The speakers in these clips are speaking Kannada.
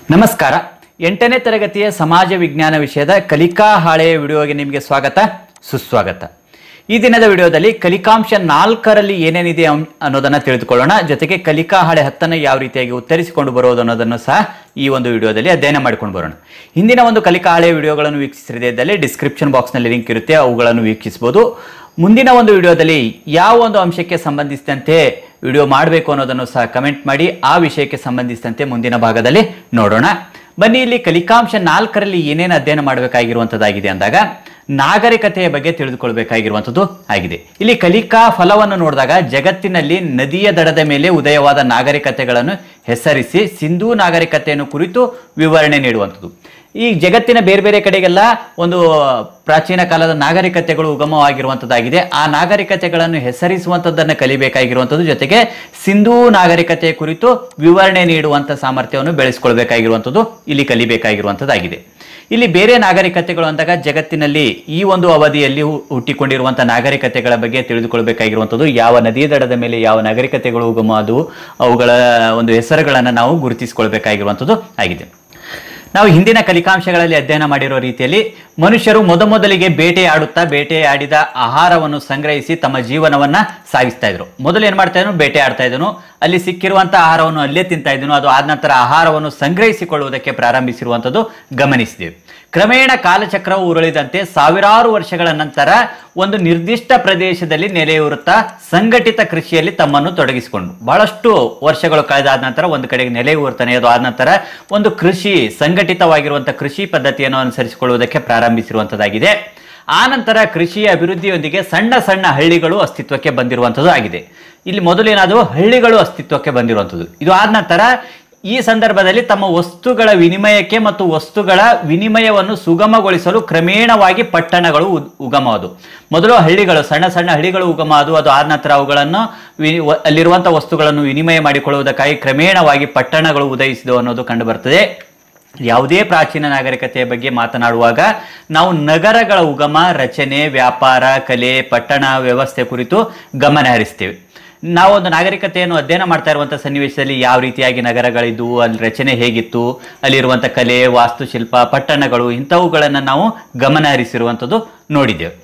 ನಮಸ್ಕಾರ ಎಂಟನೇ ತರಗತಿಯ ಸಮಾಜ ವಿಜ್ಞಾನ ವಿಷಯದ ಕಲಿಕಾ ಹಾಳೆಯ ವಿಡಿಯೋಗೆ ನಿಮಗೆ ಸ್ವಾಗತ ಸುಸ್ವಾಗತ ಈ ದಿನದ ವಿಡಿಯೋದಲ್ಲಿ ಕಲಿಕಾಂಶ ನಾಲ್ಕರಲ್ಲಿ ಏನೇನಿದೆ ಅಂ- ಅನ್ನೋದನ್ನ ತಿಳಿದುಕೊಳ್ಳೋಣ ಜೊತೆಗೆ ಕಲಿಕಾ ಹಾಳೆ ಹತ್ತನ್ನು ಯಾವ ರೀತಿಯಾಗಿ ಉತ್ತರಿಸಿಕೊಂಡು ಬರೋದು ಅನ್ನೋದನ್ನು ಸಹ ಈ ಒಂದು ವಿಡಿಯೋದಲ್ಲಿ ಅಧ್ಯಯನ ಮಾಡಿಕೊಂಡು ಬರೋಣ ಹಿಂದಿನ ಒಂದು ಕಲಿಕಾ ಹಾಳೆಯ ವಿಡಿಯೋಗಳನ್ನು ವೀಕ್ಷಿಸದೇ ಇದ್ದಲ್ಲಿ ಡಿಸ್ಕ್ರಿಪ್ಷನ್ ಬಾಕ್ಸ್ನಲ್ಲಿ ಲಿಂಕ್ ಇರುತ್ತೆ ಅವುಗಳನ್ನು ವೀಕ್ಷಿಸಬಹುದು ಮುಂದಿನ ಒಂದು ವಿಡಿಯೋದಲ್ಲಿ ಯಾವ ಒಂದು ಅಂಶಕ್ಕೆ ಸಂಬಂಧಿಸಿದಂತೆ ವಿಡಿಯೋ ಮಾಡಬೇಕು ಅನ್ನೋದನ್ನು ಸಹ ಕಮೆಂಟ್ ಮಾಡಿ ಆ ವಿಷಯಕ್ಕೆ ಸಂಬಂಧಿಸಿದಂತೆ ಮುಂದಿನ ಭಾಗದಲ್ಲಿ ನೋಡೋಣ ಬನ್ನಿ ಇಲ್ಲಿ ಕಲಿಕಾಂಶ ನಾಲ್ಕರಲ್ಲಿ ಏನೇನು ಅಧ್ಯಯನ ಮಾಡಬೇಕಾಗಿರುವಂಥದ್ದಾಗಿದೆ ಅಂದಾಗ ನಾಗರಿಕತೆಯ ಬಗ್ಗೆ ತಿಳಿದುಕೊಳ್ಬೇಕಾಗಿರುವಂಥದ್ದು ಆಗಿದೆ ಇಲ್ಲಿ ಕಲಿಕಾ ಫಲವನ್ನು ನೋಡಿದಾಗ ಜಗತ್ತಿನಲ್ಲಿ ನದಿಯ ದಡದ ಮೇಲೆ ಉದಯವಾದ ನಾಗರಿಕತೆಗಳನ್ನು ಹೆಸರಿಸಿ ಸಿಂಧೂ ನಾಗರಿಕತೆಯನ್ನು ಕುರಿತು ವಿವರಣೆ ನೀಡುವಂಥದ್ದು ಈ ಜಗತ್ತಿನ ಬೇರೆ ಬೇರೆ ಕಡೆಗೆಲ್ಲ ಒಂದು ಪ್ರಾಚೀನ ಕಾಲದ ನಾಗರಿಕತೆಗಳು ಉಗಮವಾಗಿರುವಂಥದ್ದಾಗಿದೆ ಆ ನಾಗರಿಕತೆಗಳನ್ನು ಹೆಸರಿಸುವಂಥದ್ದನ್ನು ಕಲಿಬೇಕಾಗಿರುವಂಥದ್ದು ಜೊತೆಗೆ ಸಿಂಧೂ ನಾಗರಿಕತೆಯ ಕುರಿತು ವಿವರಣೆ ನೀಡುವಂಥ ಸಾಮರ್ಥ್ಯವನ್ನು ಬೆಳೆಸ್ಕೊಳ್ಬೇಕಾಗಿರುವಂಥದ್ದು ಇಲ್ಲಿ ಕಲಿಬೇಕಾಗಿರುವಂಥದ್ದಾಗಿದೆ ಇಲ್ಲಿ ಬೇರೆ ನಾಗರಿಕತೆಗಳು ಅಂದಾಗ ಜಗತ್ತಿನಲ್ಲಿ ಈ ಒಂದು ಅವಧಿಯಲ್ಲಿ ಹು- ಹುಟ್ಟಿಕೊಂಡಿರುವಂಥ ನಾಗರಿಕತೆಗಳ ಬಗ್ಗೆ ತಿಳಿದುಕೊಳ್ಬೇಕಾಗಿರುವಂಥದ್ದು ಯಾವ ನದಿ ದಡದ ಮೇಲೆ ಯಾವ ನಾಗರಿಕತೆಗಳು ಉಗಮ ಅದು ಅವುಗಳ ಒಂದು ಹೆಸರುಗಳನ್ನು ನಾವು ಗುರುತಿಸಿಕೊಳ್ಬೇಕಾಗಿರುವಂಥದ್ದು ಆಗಿದೆ ನಾವು ಹಿಂದಿನ ಕಲಿಕಾಂಶಗಳಲ್ಲಿ ಅಧ್ಯಯನ ಮಾಡಿರೋ ರೀತಿಯಲ್ಲಿ ಮನುಷ್ಯರು ಮೊದಮೊದಲಿಗೆ ಬೇಟೆಯಾಡುತ್ತಾ ಬೇಟೆಯಾಡಿದ ಆಹಾರವನ್ನು ಸಂಗ್ರಹಿಸಿ ತಮ್ಮ ಜೀವನವನ್ನ ಸಾಗಿಸ್ತಾ ಇದ್ರು ಮೊದಲು ಏನ್ ಮಾಡ್ತಾ ಇದ್ರು ಬೇಟೆ ಆಡ್ತಾ ಇದ್ದನು ಅಲ್ಲಿ ಸಿಕ್ಕಿರುವಂತಹ ಆಹಾರವನ್ನು ಅಲ್ಲೇ ತಿಂತಾ ಇದ್ದನು ಅದು ಆದ ನಂತರ ಆಹಾರವನ್ನು ಸಂಗ್ರಹಿಸಿಕೊಳ್ಳುವುದಕ್ಕೆ ಪ್ರಾರಂಭಿಸಿರುವಂಥದ್ದು ಗಮನಿಸಿದ್ದೇವೆ ಕ್ರಮೇಣ ಕಾಲಚಕ್ರವು ಉರುಳಿದಂತೆ ಸಾವಿರಾರು ವರ್ಷಗಳ ನಂತರ ಒಂದು ನಿರ್ದಿಷ್ಟ ಪ್ರದೇಶದಲ್ಲಿ ನೆಲೆಯೂರುತ್ತಾ ಸಂಘಟಿತ ಕೃಷಿಯಲ್ಲಿ ತಮ್ಮನ್ನು ತೊಡಗಿಸಿಕೊಂಡು ಬಹಳಷ್ಟು ವರ್ಷಗಳು ಕಳೆದಾದ ನಂತರ ಒಂದು ಕಡೆಗೆ ನೆಲೆಯೂರ್ತಾನೆ ಅದು ಆದ ನಂತರ ಒಂದು ಕೃಷಿ ಸಂಘಟಿತವಾಗಿರುವಂತಹ ಕೃಷಿ ಪದ್ಧತಿಯನ್ನು ಅನುಸರಿಸಿಕೊಳ್ಳುವುದಕ್ಕೆ ಪ್ರಾರಂಭಿಸಿರುವಂತದ್ದಾಗಿದೆ ಆ ನಂತರ ಕೃಷಿಯ ಅಭಿವೃದ್ಧಿಯೊಂದಿಗೆ ಸಣ್ಣ ಸಣ್ಣ ಹಳ್ಳಿಗಳು ಅಸ್ತಿತ್ವಕ್ಕೆ ಬಂದಿರುವಂಥದ್ದು ಆಗಿದೆ ಇಲ್ಲಿ ಮೊದಲು ಏನಾದರೂ ಹಳ್ಳಿಗಳು ಅಸ್ತಿತ್ವಕ್ಕೆ ಬಂದಿರುವಂಥದ್ದು ಇದು ಆದ ನಂತರ ಈ ಸಂದರ್ಭದಲ್ಲಿ ತಮ್ಮ ವಸ್ತುಗಳ ವಿನಿಮಯಕ್ಕೆ ಮತ್ತು ವಸ್ತುಗಳ ವಿನಿಮಯವನ್ನು ಸುಗಮಗೊಳಿಸಲು ಕ್ರಮೇಣವಾಗಿ ಪಟ್ಟಣಗಳು ಉದ್- ಉಗಮವಾದವು ಮೊದಲು ಹಳ್ಳಿಗಳು ಸಣ್ಣ ಸಣ್ಣ ಹಳ್ಳಿಗಳು ಉಗಮ ಅದು ಅದು ಆದ ನಂತರ ಅವುಗಳನ್ನು ವಿ- ವ- ಅಲ್ಲಿರುವಂಥ ವಸ್ತುಗಳನ್ನು ವಿನಿಮಯ ಮಾಡಿಕೊಳ್ಳುವುದಕ್ಕಾಗಿ ಕ್ರಮೇಣವಾಗಿ ಪಟ್ಟಣಗಳು ಉದಯಿಸಿದವು ಅನ್ನೋದು ಕಂಡು ಬರ್ತದೆ ಯಾವುದೇ ಪ್ರಾಚೀನ ನಾಗರಿಕತೆಯ ಬಗ್ಗೆ ಮಾತನಾಡುವಾಗ ನಾವು ನಗರಗಳ ಉಗಮ ರಚನೆ ವ್ಯಾಪಾರ ಕಲೆ ಪಟ್ಟಣ ವ್ಯವಸ್ಥೆ ಕುರಿತು ಗಮನ ಹರಿಸ್ತೇವೆ ನಾವು ಒಂದು ನಾಗರಿಕತೆಯನ್ನು ಅಧ್ಯಯನ ಮಾಡ್ತಾ ಇರುವಂಥ ಸನ್ನಿವೇಶದಲ್ಲಿ ಯಾವ ರೀತಿಯಾಗಿ ನಗರಗಳಿದ್ವು ಅಲ್ಲಿ ರಚನೆ ಹೇಗಿತ್ತು ಅಲ್ಲಿರುವಂಥ ಕಲೆ ವಾಸ್ತುಶಿಲ್ಪ ಪಟ್ಟಣಗಳು ಇಂಥವುಗಳನ್ನು ನಾವು ಗಮನ ಹರಿಸಿರುವಂಥದ್ದು ನೋಡಿದ್ದೇವೆ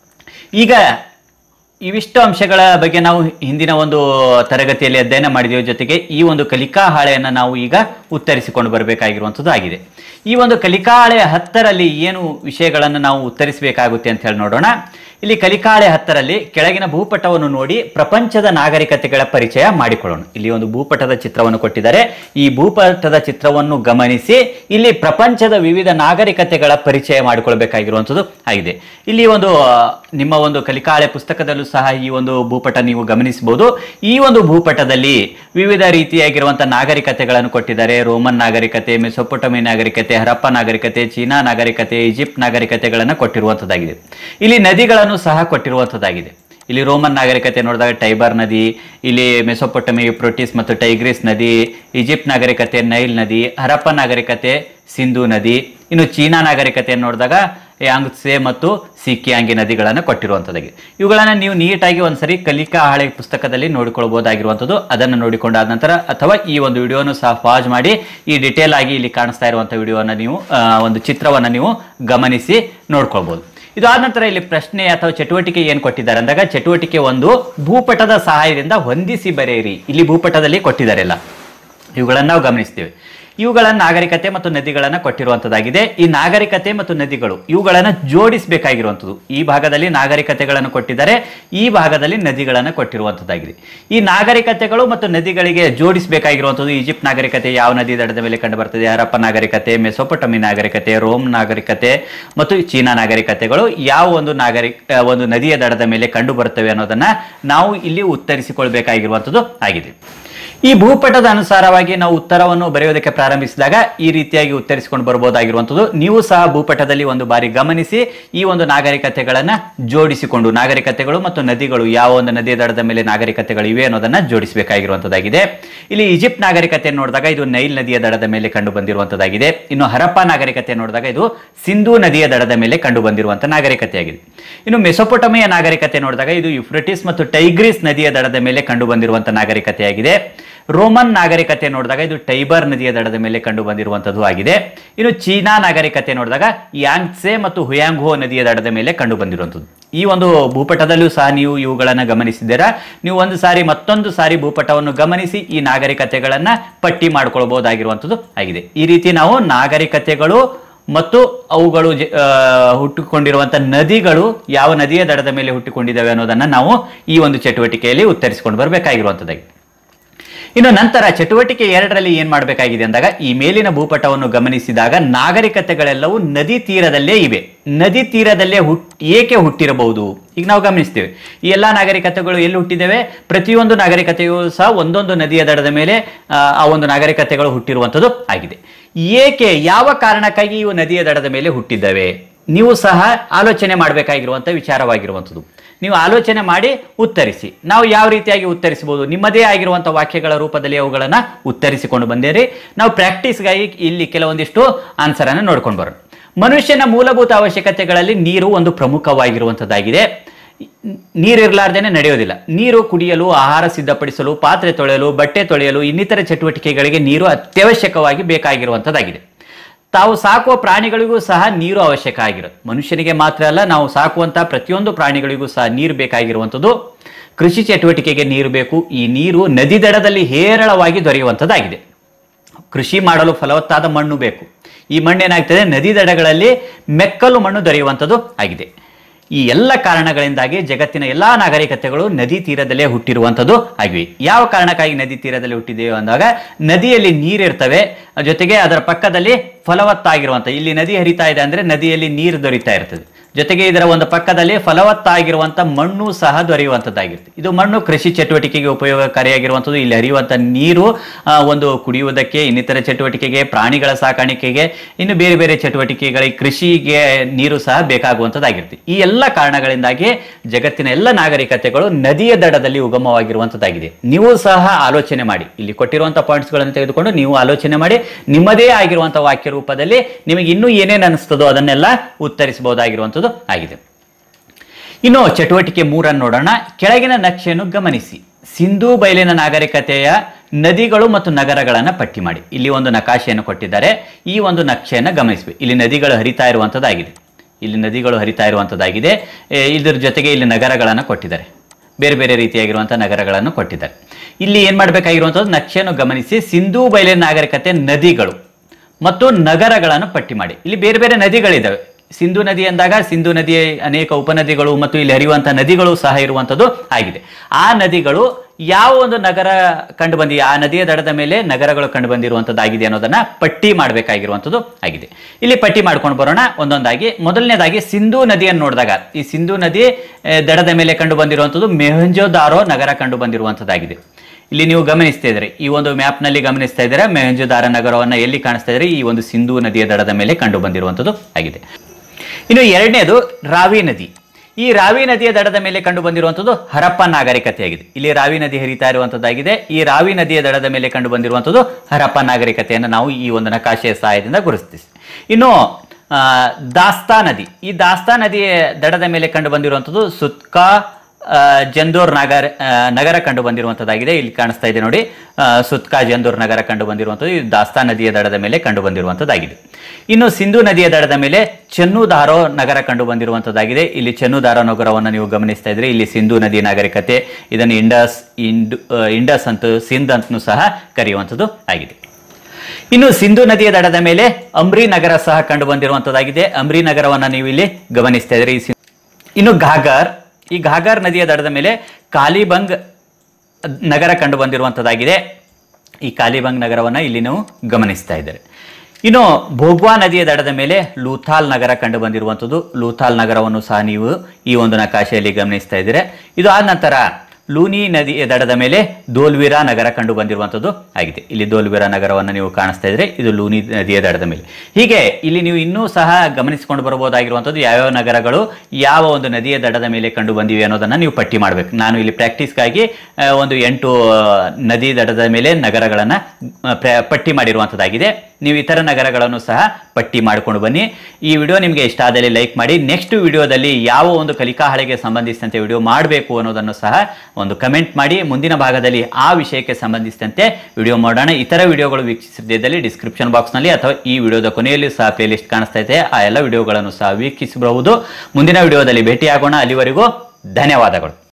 ಈಗ ಇವಿಷ್ಟು ಅಂಶಗಳ ಬಗ್ಗೆ ನಾವು ಹಿಂದಿನ ಒಂದು ತರಗತಿಯಲ್ಲಿ ಅಧ್ಯಯನ ಮಾಡಿದ್ದೇವೆ ಜೊತೆಗೆ ಈ ಒಂದು ಕಲಿಕಾ ಹಾಳೆಯನ್ನು ನಾವು ಈಗ ಉತ್ತರಿಸಿಕೊಂಡು ಬರಬೇಕಾಗಿರುವಂಥದ್ದು ಆಗಿದೆ ಈ ಒಂದು ಕಲಿಕಾ ಹಾಳೆ ಹತ್ತರಲ್ಲಿ ಏನು ವಿಷಯಗಳನ್ನು ನಾವು ಉತ್ತರಿಸಬೇಕಾಗುತ್ತೆ ಅಂತ ಹೇಳಿ ನೋಡೋಣ ಇಲ್ಲಿ ಕಲಿಕಾ ಹಾಳೆ ಹತ್ತರಲ್ಲಿ ಕೆಳಗಿನ ಭೂಪಟವನ್ನು ನೋಡಿ ಪ್ರಪಂಚದ ನಾಗರಿಕತೆಗಳ ಪರಿಚಯ ಮಾಡಿಕೊಳ್ಳೋಣ ಇಲ್ಲಿ ಒಂದು ಭೂಪಟದ ಚಿತ್ರವನ್ನು ಕೊಟ್ಟಿದ್ದಾರೆ ಈ ಭೂಪಟದ ಚಿತ್ರವನ್ನು ಗಮನಿಸಿ ಇಲ್ಲಿ ಪ್ರಪಂಚದ ವಿವಿಧ ನಾಗರಿಕತೆಗಳ ಪರಿಚಯ ಮಾಡಿಕೊಳ್ಬೇಕಾಗಿರುವಂಥದ್ದು ಆಗಿದೆ ಇಲ್ಲಿ ಒಂದು ಆ, ನಿಮ್ಮ ಒಂದು ಕಲಿಕಾಳೆ ಪುಸ್ತಕದಲ್ಲೂ ಸಹ ಈ ಒಂದು ಭೂಪಟ ನೀವು ಗಮನಿಸಬಹುದು ಈ ಒಂದು ಭೂಪಟದಲ್ಲಿ ವಿವಿಧ ರೀತಿಯಾಗಿರುವಂತಹ ನಾಗರಿಕತೆಗಳನ್ನು ಕೊಟ್ಟಿದ್ದಾರೆ ರೋಮನ್ ನಾಗರಿಕತೆ ಮೆಸೊಪೊಟಮಿ ನಾಗರಿಕತೆ ಹರಪ್ಪ ನಾಗರಿಕತೆ ಚೀನಾ ನಾಗರಿಕತೆ ಈಜಿಪ್ಟ್ ನಾಗರಿಕತೆಗಳನ್ನು ಕೊಟ್ಟಿರುವಂಥದ್ದಾಗಿದೆ ಇಲ್ಲಿ ನದಿಗಳನ್ನು ಸಹ ಕೊಟ್ಟಿರುವಂಥದ್ದಾಗಿದೆ ಇಲ್ಲಿ ರೋಮನ್ ನಾಗರಿಕತೆ ನೋಡಿದಾಗ ಟೈಬರ್ ನದಿ ಇಲ್ಲಿ ಮೆಸೊಪೊಟಮಿ ಪ್ರೊಟಿಸ್ ಮತ್ತು ಟೈಗ್ರಿಸ್ ನದಿ ಈಜಿಪ್ಟ್ ನಾಗರಿಕತೆ ನೈಲ್ ನದಿ ಹರಪ್ಪ ನಾಗರಿಕತೆ ಸಿಂಧು ನದಿ ಇನ್ನು ಚೀನಾ ನಾಗರಿಕತೆಯನ್ನು ನೋಡಿದಾಗ ಯಾಂಗ್ಸೆ ಮತ್ತು ಸಿಕ್ಕಿಯಾಂಗಿ ನದಿಗಳನ್ನು ಕೊಟ್ಟಿರುವಂಥದ್ದಾಗಿದೆ ಇವುಗಳನ್ನು ನೀವು ನೀಟಾಗಿ ಒಂದ್ಸರಿ ಕಲಿಕಾ ಹಾಳೆ ಪುಸ್ತಕದಲ್ಲಿ ನೋಡಿಕೊಳ್ಬಹುದಾಗಿರುವಂಥದ್ದು ಅದನ್ನು ನೋಡಿಕೊಂಡಾದ ನಂತರ ಅಥವಾ ಈ ಒಂದು ವಿಡಿಯೋನು ಸಹ ಪಾಸ್ ಮಾಡಿ ಈ ಡಿಟೇಲ್ ಆಗಿ ಇಲ್ಲಿ ಕಾಣಿಸ್ತಾ ಇರುವಂಥ ವಿಡಿಯೋನ ನೀವು ಆ, ಒಂದು ಚಿತ್ರವನ್ನು ನೀವು ಗಮನಿಸಿ ನೋಡ್ಕೊಳ್ಬಹುದು ಇದು ಆದ ನಂತರ ಇಲ್ಲಿ ಪ್ರಶ್ನೆ ಅಥವಾ ಚಟುವಟಿಕೆ ಏನು ಕೊಟ್ಟಿದ್ದಾರೆ ಅಂದಾಗ ಚಟುವಟಿಕೆ ಒಂದು ಭೂಪಟದ ಸಹಾಯದಿಂದ ಹೊಂದಿಸಿ ಬರೆಯಿರಿ ಇಲ್ಲಿ ಭೂಪಟದಲ್ಲಿ ಕೊಟ್ಟಿದ್ದಾರೆ ಎಲ್ಲ ಇವುಗಳನ್ನು ನಾವು ಗಮನಿಸ್ತೇವೆ ಇವುಗಳ ನಾಗರಿಕತೆ ಮತ್ತು ನದಿಗಳನ್ನು ಕೊಟ್ಟಿರುವಂಥದ್ದಾಗಿದೆ ಈ ನಾಗರಿಕತೆ ಮತ್ತು ನದಿಗಳು ಇವುಗಳನ್ನು ಜೋಡಿಸಬೇಕಾಗಿರುವಂಥದ್ದು ಈ ಭಾಗದಲ್ಲಿ ನಾಗರಿಕತೆಗಳನ್ನು ಕೊಟ್ಟಿದ್ದಾರೆ ಈ ಭಾಗದಲ್ಲಿ ನದಿಗಳನ್ನು ಕೊಟ್ಟಿರುವಂಥದ್ದಾಗಿದೆ ಈ ನಾಗರಿಕತೆಗಳು ಮತ್ತು ನದಿಗಳಿಗೆ ಜೋಡಿಸಬೇಕಾಗಿರುವಂಥದ್ದು ಈಜಿಪ್ಟ್ ನಾಗರಿಕತೆ ಯಾವ ನದಿ ದಡದ ಮೇಲೆ ಕಂಡು ಬರ್ತದೆ ಹರಪ್ಪ ನಾಗರಿಕತೆ ಮೆಸೊಪೊಟಮಿ ನಾಗರಿಕತೆ ರೋಮ್ ನಾಗರಿಕತೆ ಮತ್ತು ಚೀನಾ ನಾಗರಿಕತೆಗಳು ಯಾವ ಒಂದು ನಾಗರಿಕ ಆ, ಒಂದು ನದಿಯ ದಡದ ಮೇಲೆ ಕಂಡು ಬರುತ್ತವೆ ಅನ್ನೋದನ್ನ ನಾವು ಇಲ್ಲಿ ಉತ್ತರಿಸಿಕೊಳ್ಬೇಕಾಗಿರುವಂಥದ್ದು ಆಗಿದೆ ಈ ಭೂಪಟದ ಅನುಸಾರವಾಗಿ ನಾವು ಉತ್ತರವನ್ನು ಬರೆಯೋದಕ್ಕೆ ಪ್ರಾರಂಭಿಸಿದಾಗ ಈ ರೀತಿಯಾಗಿ ಉತ್ತರಿಸಿಕೊಂಡು ಬರಬಹುದಾಗಿರುವಂಥದ್ದು ನೀವು ಸಹ ಭೂಪಟದಲ್ಲಿ ಒಂದು ಬಾರಿ ಗಮನಿಸಿ ಈ ಒಂದು ನಾಗರಿಕತೆಗಳನ್ನ ಜೋಡಿಸಿಕೊಂಡು ನಾಗರಿಕತೆಗಳು ಮತ್ತು ನದಿಗಳು ಯಾವ ಒಂದು ನದಿಯ ದಡದ ಮೇಲೆ ನಾಗರಿಕತೆಗಳು ಇವೆ ಅನ್ನೋದನ್ನ ಜೋಡಿಸಬೇಕಾಗಿರುವಂಥದ್ದಾಗಿದೆ ಇಲ್ಲಿ ಈಜಿಪ್ಟ್ ನಾಗರಿಕತೆ ನೋಡಿದಾಗ ಇದು ನೈಲ್ ನದಿಯ ದಡದ ಮೇಲೆ ಕಂಡು ಬಂದಿರುವಂಥದ್ದಾಗಿದೆ ಇನ್ನು ಹರಪ್ಪ ನಾಗರಿಕತೆ ನೋಡಿದಾಗ ಇದು ಸಿಂಧೂ ನದಿಯ ದಡದ ಮೇಲೆ ಕಂಡು ಬಂದಿರುವಂತಹ ನಾಗರಿಕತೆಯಾಗಿದೆ ಇನ್ನು ಮೆಸೊಪೊಟಮಿಯ ನಾಗರಿಕತೆ ನೋಡಿದಾಗ ಇದು ಯುಫ್ರಟಿಸ್ ಮತ್ತು ಟೈಗ್ರಿಸ್ ನದಿಯ ದಡದ ಮೇಲೆ ಕಂಡು ಬಂದಿರುವಂತಹ ನಾಗರಿಕತೆಯಾಗಿದೆ ರೋಮನ್ ನಾಗರಿಕತೆ ನೋಡಿದಾಗ ಇದು ಟೈಬರ್ ನದಿಯ ದಡದ ಮೇಲೆ ಕಂಡು ಬಂದಿರುವಂತದ್ದು ಆಗಿದೆ ಇನ್ನು ಚೀನಾ ನಾಗರಿಕತೆ ನೋಡಿದಾಗ ಯಾಂಗ್ಸೆ ಮತ್ತು ಹುಯಾಂಗ್ಹೋ ನದಿಯ ದಡದ ಮೇಲೆ ಕಂಡು ಬಂದಿರುವಂಥದ್ದು ಈ ಒಂದು ಭೂಪಟದಲ್ಲೂ ಸಹ ನೀವು ಇವುಗಳನ್ನು ಗಮನಿಸಿದ್ದೀರಾ ನೀವು ಒಂದು ಸಾರಿ ಮತ್ತೊಂದು ಸಾರಿ ಭೂಪಟವನ್ನು ಗಮನಿಸಿ ಈ ನಾಗರಿಕತೆಗಳನ್ನ ಪಟ್ಟಿ ಮಾಡ್ಕೊಳ್ಬಹುದಾಗಿರುವಂಥದ್ದು ಆಗಿದೆ ಈ ರೀತಿ ನಾವು ನಾಗರಿಕತೆಗಳು ಮತ್ತು ಅವುಗಳು ಜ- ಆ, ಹುಟ್ಟಿಕೊಂಡಿರುವಂಥ ನದಿಗಳು ಯಾವ ನದಿಯ ದಡದ ಮೇಲೆ ಹುಟ್ಟಿಕೊಂಡಿದ್ದಾವೆ ಅನ್ನೋದನ್ನ ನಾವು ಈ ಒಂದು ಚಟುವಟಿಕೆಯಲ್ಲಿ ಉತ್ತರಿಸಿಕೊಂಡು ಬರಬೇಕಾಗಿರುವಂಥದ್ದಾಗಿದೆ ಇನ್ನು ನಂತರ ಚಟುವಟಿಕೆ ಎರಡರಲ್ಲಿ ಏನ್ ಮಾಡಬೇಕಾಗಿದೆ ಅಂದಾಗ ಈ ಮೇಲಿನ ಭೂಪಟವನ್ನು ಗಮನಿಸಿದಾಗ ನಾಗರಿಕತೆಗಳೆಲ್ಲವೂ ನದಿ ತೀರದಲ್ಲೇ ಇವೆ ನದಿ ತೀರದಲ್ಲೇ ಹುಟ್ ಏಕೆ ಹುಟ್ಟಿರಬಹುದು ಈಗ ನಾವು ಗಮನಿಸ್ತೇವೆ ಈ ಎಲ್ಲಾ ನಾಗರಿಕತೆಗಳು ಎಲ್ಲಿ ಹುಟ್ಟಿದ್ದೇವೆ ಪ್ರತಿಯೊಂದು ನಾಗರಿಕತೆಯೂ ಸಹ ಒಂದೊಂದು ನದಿಯ ದಡದ ಮೇಲೆ ಆ, ಆ ಒಂದು ನಾಗರಿಕತೆಗಳು ಹುಟ್ಟಿರುವಂಥದ್ದು ಆಗಿದೆ ಏಕೆ ಯಾವ ಕಾರಣಕ್ಕಾಗಿ ಇವು ನದಿಯ ದಡದ ಮೇಲೆ ಹುಟ್ಟಿದ್ದಾವೆ ನೀವು ಸಹ ಆಲೋಚನೆ ಮಾಡಬೇಕಾಗಿರುವಂಥ ವಿಚಾರವಾಗಿರುವಂಥದ್ದು ನೀವು ಆಲೋಚನೆ ಮಾಡಿ ಉತ್ತರಿಸಿ ನಾವು ಯಾವ ರೀತಿಯಾಗಿ ಉತ್ತರಿಸಬಹುದು ನಿಮ್ಮದೇ ಆಗಿರುವಂಥ ವಾಕ್ಯಗಳ ರೂಪದಲ್ಲಿ ಅವುಗಳನ್ನು ಉತ್ತರಿಸಿಕೊಂಡು ಬಂದಿರಿ ನಾವು ಪ್ರಾಕ್ಟೀಸ್ಗಾಗಿ ಇಲ್ಲಿ ಕೆಲವೊಂದಿಷ್ಟು ಆನ್ಸರ್ ಅನ್ನು ನೋಡ್ಕೊಂಡು ಬರೋಣ ಮನುಷ್ಯನ ಮೂಲಭೂತ ಅವಶ್ಯಕತೆಗಳಲ್ಲಿ ನೀರು ಒಂದು ಪ್ರಮುಖವಾಗಿರುವಂಥದ್ದಾಗಿದೆ ನೀರಿರಲಾರ್ದೇನೆ ನಡೆಯೋದಿಲ್ಲ ನೀರು ಕುಡಿಯಲು ಆಹಾರ ಸಿದ್ಧಪಡಿಸಲು ಪಾತ್ರೆ ತೊಳೆಯಲು ಬಟ್ಟೆ ತೊಳೆಯಲು ಇನ್ನಿತರ ಚಟುವಟಿಕೆಗಳಿಗೆ ನೀರು ಅತ್ಯವಶ್ಯಕವಾಗಿ ಬೇಕಾಗಿರುವಂಥದ್ದಾಗಿದೆ ತಾವು ಸಾಕುವ ಪ್ರಾಣಿಗಳಿಗೂ ಸಹ ನೀರು ಅವಶ್ಯಕ ಆಗಿರುತ್ತೆ ಮನುಷ್ಯನಿಗೆ ಮಾತ್ರ ಅಲ್ಲ ನಾವು ಸಾಕುವಂತಹ ಪ್ರತಿಯೊಂದು ಪ್ರಾಣಿಗಳಿಗೂ ಸಹ ನೀರು ಬೇಕಾಗಿರುವಂಥದ್ದು ಕೃಷಿ ಚಟುವಟಿಕೆಗೆ ನೀರು ಬೇಕು ಈ ನೀರು ನದಿ ದಡದಲ್ಲಿ ಹೇರಳವಾಗಿ ದೊರೆಯುವಂಥದ್ದಾಗಿದೆ ಕೃಷಿ ಮಾಡಲು ಫಲವತ್ತಾದ ಮಣ್ಣು ಬೇಕು ಈ ಮಣ್ಣು ಏನಾಗ್ತದೆ ನದಿ ದಡಗಳಲ್ಲಿ ಮೆಕ್ಕಲು ಮಣ್ಣು ದೊರೆಯುವಂಥದ್ದು ಆಗಿದೆ ಈ ಎಲ್ಲ ಕಾರಣಗಳಿಂದಾಗಿ ಜಗತ್ತಿನ ಎಲ್ಲಾ ನಾಗರಿಕತೆಗಳು ನದಿ ತೀರದಲ್ಲೇ ಹುಟ್ಟಿರುವಂಥದ್ದು ಆಗಿವೆ ಯಾವ ಕಾರಣಕ್ಕಾಗಿ ನದಿ ತೀರದಲ್ಲಿ ಹುಟ್ಟಿದೆಯೋ ಅಂದಾಗ ನದಿಯಲ್ಲಿ ನೀರಿರ್ತವೆ ಜೊತೆಗೆ ಅದರ ಪಕ್ಕದಲ್ಲಿ ಫಲವತ್ತಾಗಿರುವಂಥ ಇಲ್ಲಿ ನದಿ ಹರಿತಾ ಇದೆ ಅಂದ್ರೆ ನದಿಯಲ್ಲಿ ನೀರು ದೊರೀತಾ ಇರ್ತದೆ ಜೊತೆಗೆ ಇದರ ಒಂದು ಪಕ್ಕದಲ್ಲಿ ಫಲವತ್ತಾಗಿರುವಂಥ ಮಣ್ಣು ಸಹ ದೊರೆಯುವಂಥದ್ದಾಗಿರುತ್ತೆ ಇದು ಮಣ್ಣು ಕೃಷಿ ಚಟುವಟಿಕೆಗೆ ಉಪಯೋಗಕಾರಿಯಾಗಿರುವಂಥದ್ದು ಇಲ್ಲಿ ಹರಿಯುವಂಥ ನೀರು ಆ, ಒಂದು ಕುಡಿಯುವುದಕ್ಕೆ ಇನ್ನಿತರ ಚಟುವಟಿಕೆಗೆ ಪ್ರಾಣಿಗಳ ಸಾಕಾಣಿಕೆಗೆ ಇನ್ನು ಬೇರೆ ಬೇರೆ ಚಟುವಟಿಕೆಗಳಿಗೆ ಕೃಷಿಗೆ ನೀರು ಸಹ ಬೇಕಾಗುವಂಥದ್ದಾಗಿರುತ್ತೆ ಈ ಎಲ್ಲ ಕಾರಣಗಳಿಂದಾಗಿ ಜಗತ್ತಿನ ಎಲ್ಲ ನಾಗರಿಕತೆಗಳು ನದಿಯ ದಡದಲ್ಲಿ ಉಗಮವಾಗಿರುವಂಥದ್ದಾಗಿದೆ ನೀವು ಸಹ ಆಲೋಚನೆ ಮಾಡಿ ಇಲ್ಲಿ ಕೊಟ್ಟಿರುವಂಥ ಪಾಯಿಂಟ್ಸ್ಗಳನ್ನು ತೆಗೆದುಕೊಂಡು ನೀವು ಆಲೋಚನೆ ಮಾಡಿ ನಿಮ್ಮದೇ ಆಗಿರುವಂಥ ವಾಕ್ಯ ರೂಪದಲ್ಲಿ ನಿಮಗೆ ಇನ್ನೂ ಏನೇನು ಅನಿಸ್ತದೋ ಅದನ್ನೆಲ್ಲ ಉತ್ತರಿಸಬಹುದಾಗಿರುವಂಥದ್ದು ಆಗಿದೆ ಇನ್ನು ಚಟುವಟಿಕೆ ಮೂರನ್ನು ನೋಡೋಣ ಕೆಳಗಿನ ನಕ್ಷೆಯನ್ನು ಗಮನಿಸಿ ಸಿಂಧೂ ಬಯಲಿನ ನಾಗರಿಕತೆಯ ನದಿಗಳು ಮತ್ತು ನಗರಗಳನ್ನು ಪಟ್ಟಿ ಮಾಡಿ ಇಲ್ಲಿ ಒಂದು ನಕಾಶೆಯನ್ನು ಕೊಟ್ಟಿದ್ದಾರೆ ಈ ಒಂದು ನಕ್ಷೆಯನ್ನು ಗಮನಿಸಬೇಕು ಇಲ್ಲಿ ನದಿಗಳು ಹರಿತಾ ಇರುವಂಥದ್ದಾಗಿದೆ ಇಲ್ಲಿ ನದಿಗಳು ಹರಿತಾ ಇರುವಂಥದ್ದಾಗಿದೆ ಏ, ಇದ್ರ ಜೊತೆಗೆ ಇಲ್ಲಿ ನಗರಗಳನ್ನು ಕೊಟ್ಟಿದ್ದಾರೆ ಬೇರೆ ಬೇರೆ ರೀತಿಯಾಗಿರುವಂಥ ನಗರಗಳನ್ನು ಕೊಟ್ಟಿದ್ದಾರೆ ಇಲ್ಲಿ ಏನು ಮಾಡಬೇಕಾಗಿರುವಂಥದ್ದು ನಕ್ಷೆಯನ್ನು ಗಮನಿಸಿ ಸಿಂಧೂ ಬಯಲಿನ ನಾಗರಿಕತೆ ನದಿಗಳು ಮತ್ತು ನಗರಗಳನ್ನು ಪಟ್ಟಿ ಮಾಡಿ ಇಲ್ಲಿ ಬೇರೆ ಬೇರೆ ನದಿಗಳಿದ್ದಾವೆ ಸಿಂಧು ನದಿ ಅಂದಾಗ ಸಿಂಧು ನದಿಯ ಅನೇಕ ಉಪನದಿಗಳು ಮತ್ತು ಇಲ್ಲಿ ಹರಿಯುವಂತಹ ನದಿಗಳು ಸಹ ಇರುವಂಥದ್ದು ಆಗಿದೆ ಆ ನದಿಗಳು ಯಾವ ಒಂದು ನಗರ ಕಂಡು ಬಂದಿ ಆ ನದಿಯ ದಡದ ಮೇಲೆ ನಗರಗಳು ಕಂಡು ಬಂದಿರುವಂಥದ್ದಾಗಿದೆ ಅನ್ನೋದನ್ನ ಪಟ್ಟಿ ಮಾಡಬೇಕಾಗಿರುವಂಥದ್ದು ಆಗಿದೆ ಇಲ್ಲಿ ಪಟ್ಟಿ ಮಾಡ್ಕೊಂಡು ಬರೋಣ ಒಂದೊಂದಾಗಿ ಮೊದಲನೇದಾಗಿ ಸಿಂಧೂ ನದಿಯನ್ನು ನೋಡಿದಾಗ ಈ ಸಿಂಧೂ ನದಿ ಆ, ದಡದ ಮೇಲೆ ಕಂಡು ಬಂದಿರುವಂಥದ್ದು ಮೆಹಂಜೋದಾರೋ ನಗರ ಕಂಡು ಬಂದಿರುವಂಥದ್ದಾಗಿದೆ ಇಲ್ಲಿ ನೀವು ಗಮನಿಸ್ತಾ ಇದ್ದೀರಿ ಈ ಒಂದು ಮ್ಯಾಪ್ ನಲ್ಲಿ ಗಮನಿಸ್ತಾ ಇದ್ದೀರಾ ಮೆಹಂಜುದಾರ ನಗರವನ್ನ ಎಲ್ಲಿ ಕಾಣಿಸ್ತಾ ಇದ್ದೀರಿ ಈ ಒಂದು ಸಿಂಧೂ ನದಿಯ ದಡದ ಮೇಲೆ ಕಂಡು ಬಂದಿರುವಂಥದ್ದು ಆಗಿದೆ ಇನ್ನು ಎರಡನೇದು ರಾವಿ ನದಿ ಈ ರಾವಿ ನದಿಯ ದಡದ ಮೇಲೆ ಕಂಡು ಬಂದಿರುವಂಥದ್ದು ಹರಪ್ಪ ನಾಗರಿಕತೆಯಾಗಿದೆ ಇಲ್ಲಿ ರಾವಿ ನದಿ ಹರಿತಾ ಇರುವಂಥದ್ದಾಗಿದೆ ಈ ರಾವಿ ನದಿಯ ದಡದ ಮೇಲೆ ಕಂಡು ಬಂದಿರುವಂಥದ್ದು ಹರಪ್ಪ ನಾಗರಿಕತೆಯನ್ನು ನಾವು ಈ ಒಂದು ನಕಾಶೆಯ ಸಹಾಯದಿಂದ ಗುರುತಿಸಿ ಇನ್ನು ಆ, ದಾಸ್ತಾ ನದಿ ಈ ದಾಸ್ತಾ ನದಿಯ ದಡದ ಮೇಲೆ ಕಂಡು ಬಂದಿರುವಂಥದ್ದು ಸುತ್ಕಾ ಆ, ಜಂದೂರ್ ನಗರ ಆ, ನಗರ ಕಂಡು ಬಂದಿರುವಂಥದ್ದಾಗಿದೆ ಇಲ್ಲಿ ಕಾಣಿಸ್ತಾ ಇದೆ ನೋಡಿ ಆ, ಸುತ್ಕಾ ಜಂದೂರ್ ನಗರ ಕಂಡು ಬಂದಿರುವಂಥದ್ದು ಇದು ದಾಸ್ತಾ ನದಿಯ ದಡದ ಮೇಲೆ ಕಂಡು ಬಂದಿರುವಂಥದ್ದಾಗಿದೆ ಇನ್ನು ಸಿಂಧು ನದಿಯ ದಡದ ಮೇಲೆ ಚೆನ್ನುದಾರೋ ನಗರ ಕಂಡು ಬಂದಿರುವಂಥದ್ದಾಗಿದೆ ಇಲ್ಲಿ ಚೆನ್ನುದಾರೋ ನಗರವನ್ನು ನೀವು ಗಮನಿಸ್ತಾ ಇದ್ರೆ ಇಲ್ಲಿ ಸಿಂಧು ನದಿ ನಾಗರಿಕತೆ ಇದನ್ನು ಇಂಡಸ್ ಇಂಡು ಆ, ಇಂಡಸ್ ಅಂತ ಸಿಂಧ್ ಅಂತಲೂ ಸಹ ಕರೆಯುವಂಥದ್ದು ಆಗಿದೆ ಇನ್ನು ಸಿಂಧು ನದಿಯ ದಡದ ಮೇಲೆ ಅಂಬ್ರಿ ನಗರ ಸಹ ಕಂಡು ಬಂದಿರುವಂಥದ್ದಾಗಿದೆ ಅಂಬ್ರಿ ನಗರವನ್ನ ನೀವು ಇಲ್ಲಿ ಗಮನಿಸ್ತಾ ಇದ್ರಿ ಈ ಸಿಂ- ಇನ್ನು ಘಾಗರ್ ಈ ಘಾಗರ್ ನದಿಯ ದಡದ ಮೇಲೆ ಕಾಲಿಬಂಗ್ ನಗರ ಕಂಡು ಬಂದಿರುವಂಥದ್ದಾಗಿದೆ ಈ ಕಾಲಿಬಂಗ್ ನಗರವನ್ನ ಇಲ್ಲಿ ನೀವು ಗಮನಿಸ್ತಾ ಇದ್ದಾರೆ ಇನ್ನು ಭೋಗ್ವಾ ನದಿಯ ದಡದ ಮೇಲೆ ಲೂಥಾಲ್ ನಗರ ಕಂಡು ಬಂದಿರುವಂಥದ್ದು ಲೂಥಾಲ್ ನಗರವನ್ನು ಸಹ ನೀವು ಈ ಒಂದು ನಕಾಶೆಯಲ್ಲಿ ಗಮನಿಸ್ತಾ ಇದ್ದೀರಾ ಇದು ಆದ ನಂತರ ಲೂನಿ ನದಿಯ ದಡದ ಮೇಲೆ ದೋಲ್ವಿರಾ ನಗರ ಕಂಡು ಬಂದಿರುವಂಥದ್ದು ಆಗಿದೆ ಇಲ್ಲಿ ದೋಲ್ವಿರಾ ನಗರವನ್ನು ನೀವು ಕಾಣಿಸ್ತಾ ಇದ್ರೆ ಇದು ಲೂನಿ ನದಿಯ ದಡದ ಮೇಲೆ ಹೀಗೆ ಇಲ್ಲಿ ನೀವು ಇನ್ನೂ ಸಹ ಗಮನಿಸಿಕೊಂಡು ಬರಬಹುದಾಗಿರುವಂಥದ್ದು ಯಾವ್ಯಾವ ನಗರಗಳು ಯಾವ ಒಂದು ನದಿಯ ದಡದ ಮೇಲೆ ಕಂಡು ಬಂದಿವೆ ಅನ್ನೋದನ್ನ ನೀವು ಪಟ್ಟಿ ಮಾಡಬೇಕು ನಾನು ಇಲ್ಲಿ ಪ್ರಾಕ್ಟೀಸ್ಗಾಗಿ ಆ, ಒಂದು ಎಂಟು ಆ, ನದಿ ದಡದ ಮೇಲೆ ನಗರಗಳನ್ನು ಪಟ್ಟಿ ಮಾಡಿರುವಂಥದ್ದಾಗಿದೆ ನೀವು ಇತರ ನಗರಗಳನ್ನು ಸಹ ಪಟ್ಟಿ ಮಾಡಿಕೊಂಡು ಬನ್ನಿ ಈ ವಿಡಿಯೋ ನಿಮಗೆ ಇಷ್ಟ ಆದಲ್ಲಿ ಲೈಕ್ ಮಾಡಿ ನೆಕ್ಸ್ಟ್ ವಿಡಿಯೋದಲ್ಲಿ ಯಾವ ಒಂದು ಕಲಿಕಾ ಹಾಳೆಗೆ ಸಂಬಂಧಿಸಿದಂತೆ ವಿಡಿಯೋ ಮಾಡಬೇಕು ಅನ್ನೋದನ್ನು ಸಹ ಒಂದು ಕಮೆಂಟ್ ಮಾಡಿ ಮುಂದಿನ ಭಾಗದಲ್ಲಿ ಆ ವಿಷಯಕ್ಕೆ ಸಂಬಂಧಿಸಿದಂತೆ ವಿಡಿಯೋ ಮಾಡೋಣ ಇತರ ವಿಡಿಯೋಗಳು ವೀಕ್ಷಿಸದಿದ್ದಲ್ಲಿ ಡಿಸ್ಕ್ರಿಪ್ಷನ್ ಬಾಕ್ಸ್ನಲ್ಲಿ ಅಥವಾ ಈ ವಿಡಿಯೋದ ಕೊನೆಯಲ್ಲಿ ಸಹ ಪ್ಲೇಲಿಸ್ಟ್ ಕಾಣಿಸ್ತಾ ಇದೆ ಆ ಎಲ್ಲ ವಿಡಿಯೋಗಳನ್ನು ಸಹ ವೀಕ್ಷಿಸಬಹುದು ಮುಂದಿನ ವಿಡಿಯೋದಲ್ಲಿ ಭೇಟಿಯಾಗೋಣ ಅಲ್ಲಿವರೆಗೂ ಧನ್ಯವಾದಗಳು